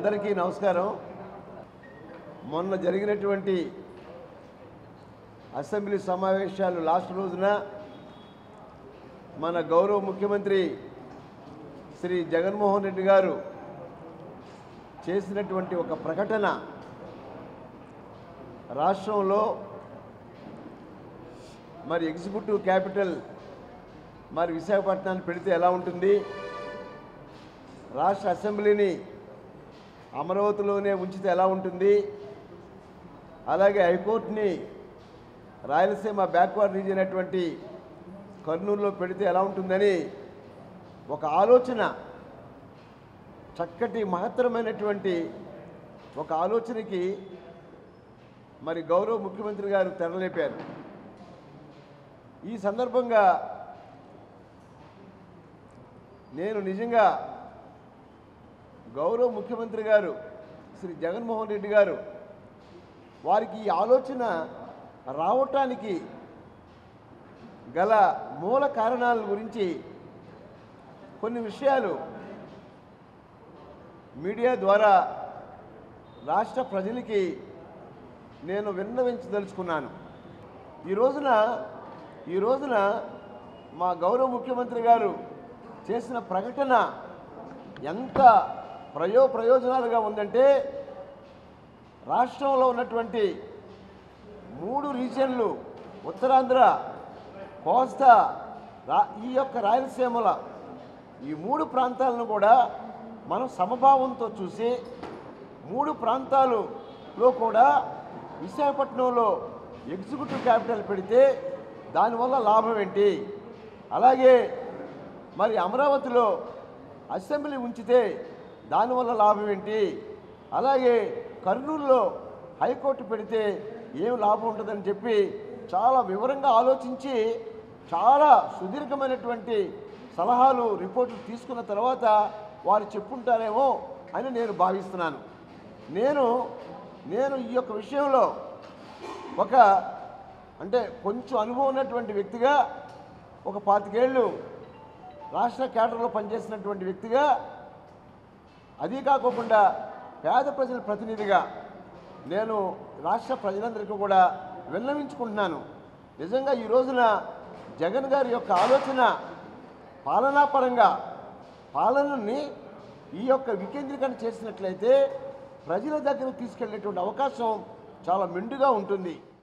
అందరికీ నమస్కారం మొన్న జరిగినటువంటి అసెంబ్లీ సమావేశాలు లాస్ట్ రోజున మన గౌరవ ముఖ్యమంత్రి శ్రీ జగన్మోహన్ రెడ్డి గారు చేసినటువంటి ఒక ప్రకటన రాష్ట్రంలో మరి ఎగ్జిక్యూటివ్ క్యాపిటల్ మరి విశాఖపట్నాన్ని పెడితే ఎలా ఉంటుంది రాష్ట్ర అసెంబ్లీని అమరావతిలోనే ఉంచితే ఎలా ఉంటుంది అలాగే హైకోర్టుని రాయలసీమ బ్యాక్వర్డ్ రీజియన్ అటువంటి కర్నూలులో పెడితే ఎలా ఉంటుందని ఒక ఆలోచన చక్కటి మహత్తరమైనటువంటి ఒక ఆలోచనకి మరి గౌరవ ముఖ్యమంత్రి గారు తెరలేపారు ఈ సందర్భంగా నేను నిజంగా గౌరవ ముఖ్యమంత్రి గారు శ్రీ జగన్మోహన్ రెడ్డి గారు వారికి ఈ ఆలోచన రావటానికి గల మూల కారణాల గురించి కొన్ని విషయాలు మీడియా ద్వారా రాష్ట్ర ప్రజలకి నేను విన్నవించదలుచుకున్నాను ఈ రోజున ఈ రోజున మా గౌరవ ముఖ్యమంత్రి గారు చేసిన ప్రకటన ఎంత ప్రయో ప్రయోజనాలుగా ఉందంటే రాష్ట్రంలో ఉన్నటువంటి మూడు రీజియన్లు ఉత్తరాంధ్ర కోస్తా రా ఈ యొక్క రాయలసీమల ఈ మూడు ప్రాంతాలను కూడా మనం సమభావంతో చూసి మూడు ప్రాంతాలలో కూడా విశాఖపట్నంలో ఎగ్జిక్యూటివ్ క్యాపిటల్ పెడితే దానివల్ల లాభం ఏంటి అలాగే మరి అమరావతిలో అసెంబ్లీ ఉంచితే దానివల్ల లాభం ఏంటి అలాగే కర్నూలులో హైకోర్టు పెడితే ఏం లాభం ఉంటుందని చెప్పి చాలా వివరంగా ఆలోచించి చాలా సుదీర్ఘమైనటువంటి సలహాలు రిపోర్టులు తీసుకున్న తర్వాత వారు చెప్పుంటారేమో అని నేను భావిస్తున్నాను నేను నేను ఈ యొక్క విషయంలో ఒక అంటే కొంచెం అనుభవం ఉన్నటువంటి వ్యక్తిగా ఒక పాతికేళ్ళు రాష్ట్ర కేడర్లో పనిచేసినటువంటి వ్యక్తిగా అదీ కాకుండా పేద ప్రజల ప్రతినిధిగా నేను రాష్ట్ర ప్రజలందరికీ కూడా విన్నవించుకుంటున్నాను నిజంగా ఈ రోజున జగన్ గారి యొక్క ఆలోచన పాలనాపరంగా పాలనని ఈ యొక్క వికేంద్రీకరణ చేసినట్లయితే ప్రజల దగ్గరకు తీసుకెళ్లేటువంటి అవకాశం చాలా మెండుగా ఉంటుంది